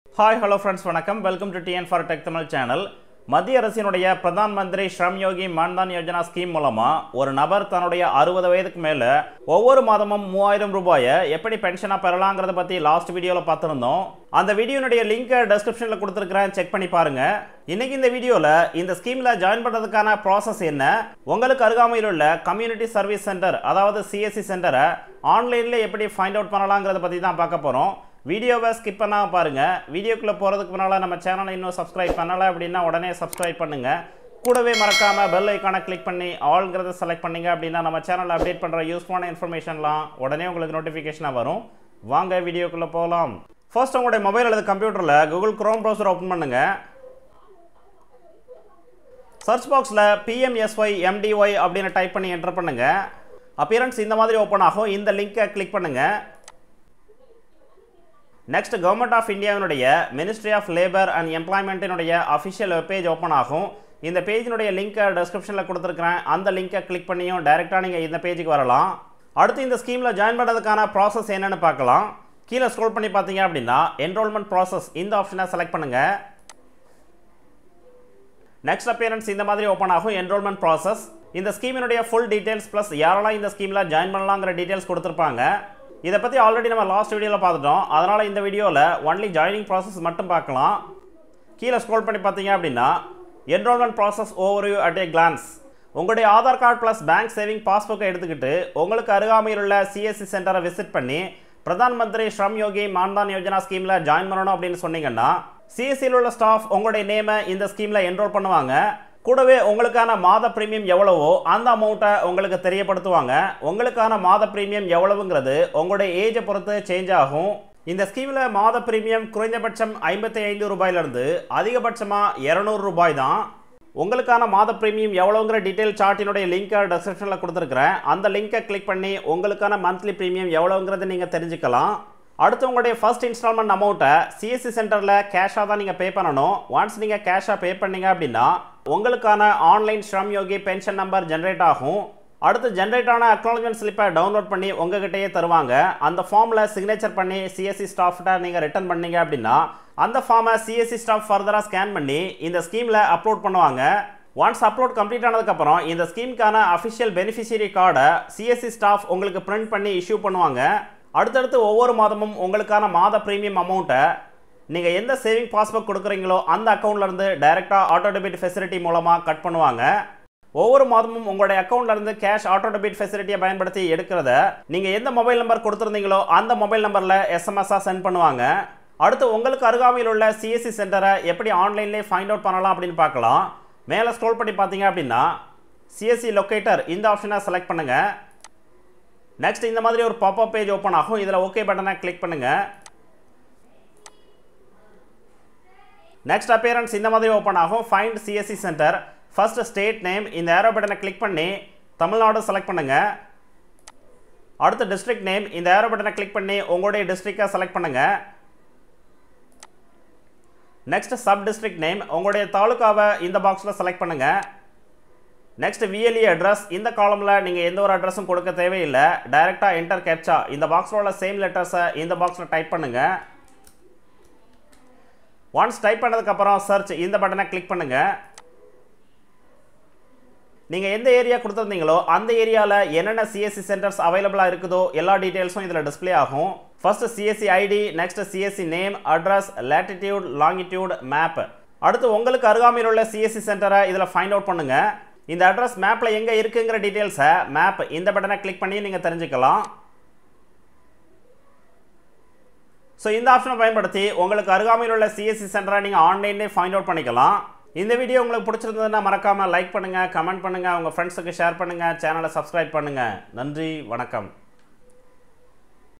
hi hello friends வணக்கம் welcome to TN for tech Tamil channel மத்திய அரசினுடைய பிரதான் மந்திரி ஸ்ரம் யோகி மான்தான் யோஜனா ஸ்கீம் மூலமாக ஒரு நபர் தன்னுடைய அறுபது வயதுக்கு மேலே ஒவ்வொரு மாதமும் மூவாயிரம் ரூபாயை எப்படி பென்ஷனாக பெறலாங்கிறத பற்றி லாஸ்ட் வீடியோவில் பார்த்துருந்தோம் அந்த வீடியோனுடைய லிங்கை டெஸ்கிரிப்ஷனில் கொடுத்துருக்குறேன் செக் பண்ணி பாருங்கள் இன்னைக்கு இந்த வீடியோவில் இந்த ஸ்கீமில் ஜாயின் பண்ணுறதுக்கான ப்ராசஸ் என்ன உங்களுக்கு அருகாமையில் உள்ள கம்யூனிட்டி சர்வீஸ் சென்டர் அதாவது சிஎஸ்சி சென்டரை ஆன்லைனில் எப்படி ஃபைண்ட் அவுட் பண்ணலாங்கிறத பற்றி தான் பார்க்க போகிறோம் வீடியோவை ஸ்கிப் பண்ணாமல் பாருங்கள் வீடியோக்குள்ளே போகிறதுக்கு முன்னால் நம்ம சேனலை இன்னும் சப்ஸ்கிரைப் பண்ணலை அப்படின்னா உடனே சப்ஸ்கிரைப் பண்ணுங்கள் கூடவே மறக்காமல் பெல் ஐக்கானை கிளிக் பண்ணி ஆல்ங்கிறத செலக்ட் பண்ணீங்க அப்படின்னா நம்ம சேனலில் அப்டேட் பண்ணுற யூஸ்ஃபுல்லான இன்ஃபர்மேஷன்லாம் உடனே உங்களுக்கு நோட்டிஃபிகேஷனாக வரும் வாங்க வீடியோக்குள்ளே போகலாம் ஃபர்ஸ்ட் உங்களுடைய மொபைல் அல்லது கம்ப்யூட்டரில் கூகுள் க்ரோம் ப்ரௌசர் ஓப்பன் பண்ணுங்கள் சர்ச் பாக்ஸில் பிஎம்எஸ்ஒய் எம்டிஒய் அப்படின்னு டைப் பண்ணி என்டர் பண்ணுங்கள் அப்பியரன்ஸ் இந்த மாதிரி ஓப்பன் ஆகும் இந்த லிங்கை கிளிக் பண்ணுங்கள் நெக்ஸ்ட் கவர்மெண்ட் ஆஃப் இந்தியாவினுடைய மினிஸ்ட்ரி ஆஃப் லேபர் அண்ட் எம்ப்ளாய்மெண்ட்டினுடைய அஃபிஷியல் வெப்பேஜ் ஓப்பன் ஆகும் இந்த பேஜினுடைய லிங்க்கை டிஸ்கிரிப்ஷனில் கொடுத்துருக்குறேன் அந்த லிங்கை கிளிக் பண்ணியும் டைரெக்டாக நீங்கள் இந்த பேஜுக்கு வரலாம் அடுத்து இந்த ஸ்கீமில் ஜாயின் பண்ணுறதுக்கான ப்ராசஸ் என்னென்னு பார்க்கலாம் கீழே ஸ்க்ரோல் பண்ணி பார்த்தீங்க அப்படின்னா என்ரோல்மெண்ட் ப்ராசஸ் இந்த ஆப்ஷனை செலக்ட் பண்ணுங்கள் நெக்ஸ்ட் அப்பியரன்ஸ் இந்த மாதிரி ஓப்பன் ஆகும் என்ரோல்மெண்ட் ப்ராசஸ் இந்த ஸ்கீமினுடைய ஃபுல் டீடைல்ஸ் ப்ளஸ் யாரெல்லாம் இந்த ஸ்கீமில் ஜாயின் பண்ணலாங்கிற டீடைல்ஸ் கொடுத்துருப்பாங்க இதை பற்றி ஆல்ரெடி நம்ம லாஸ்ட் வீடியோவில் பார்த்துட்டோம் அதனால் இந்த வீடியோவில் ஒன்லி ஜாயினிங் ப்ராசஸ் மட்டும் பார்க்கலாம் கீழே ஸ்க்ரோல் பண்ணி பார்த்தீங்க அப்படின்னா enrolment process overview at a glance உங்களுடைய Aadhaar card plus bank saving பாஸ்புக்கை எடுத்துக்கிட்டு உங்களுக்கு அருகாமையில் உள்ள சிஎஸ்சி சென்டரை விசிட் பண்ணி பிரதான் மந்திரி ஸ்ரம் யோகி மான்தான் யோஜனா ஸ்கீமில் ஜாயின் பண்ணணும் அப்படின்னு சொன்னீங்கன்னா சிஎஸ்சியில் உள்ள ஸ்டாஃப் உங்களுடைய நேமை இந்த ஸ்கீமில் என்ரோல் பண்ணுவாங்க கூடவே உங்களுக்கான மாத ப்ரீமியம் எவ்வளவோ அந்த அமௌண்ட்டை உங்களுக்கு தெரியப்படுத்துவாங்க உங்களுக்கான மாத ப்ரீமியம் எவ்வளவுங்கிறது உங்களுடைய ஏஜை பொறுத்து சேஞ்ச் ஆகும் இந்த ஸ்கீமில் மாத ப்ரீமியம் குறைந்தபட்சம் ஐம்பத்தி ஐந்து ரூபாயிலிருந்து அதிகபட்சமாக இரநூறு ரூபாய் தான் உங்களுக்கான மாத ப்ரீமியம் எவ்வளோங்கிற டீட்டெயில் சார்ட்டினுடைய லிங்கை டிஸ்கிரிப்ஷனில் கொடுத்துருக்குறேன் அந்த லிங்கை கிளிக் பண்ணி உங்களுக்கான மந்த்லி ப்ரீமியம் எவ்வளோங்கிறத நீங்கள் தெரிஞ்சுக்கலாம் அடுத்து உங்களுடைய ஃபர்ஸ்ட் இன்ஸ்டால்மெண்ட் அமௌண்ட்டை சிஎஸ்சி சென்டரில் கேஷாக தான் நீங்கள் பே பண்ணணும் ஒன்ஸ் நீங்கள் கேஷாக பே பண்ணீங்க அப்படின்னா உங்களுக்கான online Shram Yogi pension number generate ஆகும் அடுத்து ஜென்ரேட் ஆன அக்னாலஜ்மெண்ட் ஸ்லிப்பை டவுன்லோட் பண்ணி உங்ககிட்டயே தருவாங்க அந்த ஃபார்மில் சிக்னேச்சர் பண்ணி சிஎஸ்சி ஸ்டாஃப்ட்ட நீங்கள் ரிட்டர்ன் பண்ணீங்க அப்படின்னா அந்த ஃபார்மை சிஎஸ்சி ஸ்டாஃப் ஃபர்தராக ஸ்கேன் பண்ணி இந்த ஸ்கீமில் அப்லோட் பண்ணுவாங்க ஒன்ஸ் அப்லோட் கம்ப்ளீட் ஆனதுக்கப்புறம் இந்த ஸ்கீமுக்கான அஃபிஷியல் பெனிஃபிஷியரி கார்டை சிஎஸ்சி ஸ்டாஃப் உங்களுக்கு பிரிண்ட் பண்ணி இஷ்யூ பண்ணுவாங்க அடுத்தடுத்து ஒவ்வொரு மாதமும் உங்களுக்கான மாத ப்ரீமியம் அமௌண்ட்டை நீங்கள் எந்த சேவிங் பாஸ்புக் கொடுக்குறீங்களோ அந்த அக்கௌண்ட்லேருந்து டைரெக்டாக ஆட்டோ டெபிட் ஃபெசிலிட்டி மூலமாக கட் பண்ணுவாங்க ஒவ்வொரு மாதமும் உங்களுடைய அக்கௌண்ட்லேருந்து கேஷ் ஆட்டோ டெபிட் ஃபெசிலிட்டியை பயன்படுத்தி எடுக்கிறத நீங்கள் எந்த மொபைல் நம்பர் கொடுத்துருந்தீங்களோ அந்த மொபைல் நம்பரில் எஸ்எம்எஸ்ஸாக சென்ட் பண்ணுவாங்க அடுத்து உங்களுக்கு அருகாமையில் உள்ள சிஎஸ்சி சென்டரை எப்படி ஆன்லைன்லேயே ஃபைண்ட் அவுட் பண்ணலாம் அப்படின்னு பார்க்கலாம் மேலே ஸ்க்ரோல் பண்ணி பார்த்தீங்க அப்படின்னா சிஎஸ்சி லொக்கேட்டர் இந்த ஆப்ஷனை செலக்ட் பண்ணுங்கள் நெக்ஸ்ட் இந்த மாதிரி ஒரு பாப்அப் பேஜ் ஓப்பன் ஆகும் இதில் ஓகே பட்டனை கிளிக் பண்ணுங்கள் நெக்ஸ்ட் அப்பியரன்ஸ் இந்த மாதிரி ஓப்பன் ஆகும் find CSC centre first state name இந்த ஏரோ பட்டனை கிளிக் பண்ணி தமிழ்நாடு செலக்ட் பண்ணுங்கள் அடுத்து டிஸ்ட்ரிக்ட் நேம் இந்த ஏரோ பட்டனை கிளிக் பண்ணி உங்களுடைய டிஸ்ட்ரிக்டை செலக்ட் பண்ணுங்கள் நெக்ஸ்ட் சப் டிஸ்ட்ரிக்ட் நேம் உங்களுடைய தாலுக்காவை இந்த பாக்ஸில் செலக்ட் பண்ணுங்கள் நெக்ஸ்ட் விஎல்இ அட்ரஸ் இந்த காலமில் நீங்கள் எந்த ஒரு அட்ரஸும் கொடுக்க தேவையில்லை டைரெக்டாக என்டர் கேப்சா இந்த பாக்ஸில் உள்ள சேம் லெட்டர்ஸை இந்த பாக்ஸில் டைப் பண்ணுங்கள் ஒன்ஸ் டைப் பண்ணதுக்கப்புறம் சர்ச் இந்த பட்டனை கிளிக் பண்ணுங்கள் நீங்கள் எந்த ஏரியா கொடுத்துருந்தீங்களோ அந்த ஏரியாவில் என்னென்ன சிஎஸ்சி சென்டர்ஸ் அவைலபிளாக இருக்குதோ எல்லா டீட்டெயில்ஸும் இதில் டிஸ்பிளே ஆகும் first CSC ID next CSC name address latitude longitude map அடுத்து உங்களுக்கு அருகாமையில் உள்ள சிஎஸ்சி சென்டரை இதில் ஃபைண்ட் அவுட் பண்ணுங்கள் இந்த அட்ரஸ் மேப்பில் எங்கே இருக்குங்கிற டீட்டெயில்ஸை மேப் இந்த பட்டனை கிளிக் பண்ணி நீங்கள் தெரிஞ்சுக்கலாம் ஸோ இந்த ஆப்ஷனை பயன்படுத்தி உங்களுக்கு அருகாமையில் உள்ள சிஎஸ்சி சென்டரை நீங்கள் ஆன்லைன்லேயே ஃபைண்ட் அவுட் பண்ணிக்கலாம் இந்த வீடியோ உங்களுக்கு பிடிச்சிருந்ததுன்னா மறக்காமல் லைக் பண்ணுங்கள் கமெண்ட் பண்ணுங்கள் உங்கள் ஃப்ரெண்ட்ஸுக்கு ஷேர் பண்ணுங்கள் சேனலை சப்ஸ்கிரைப் பண்ணுங்கள் நன்றி வணக்கம்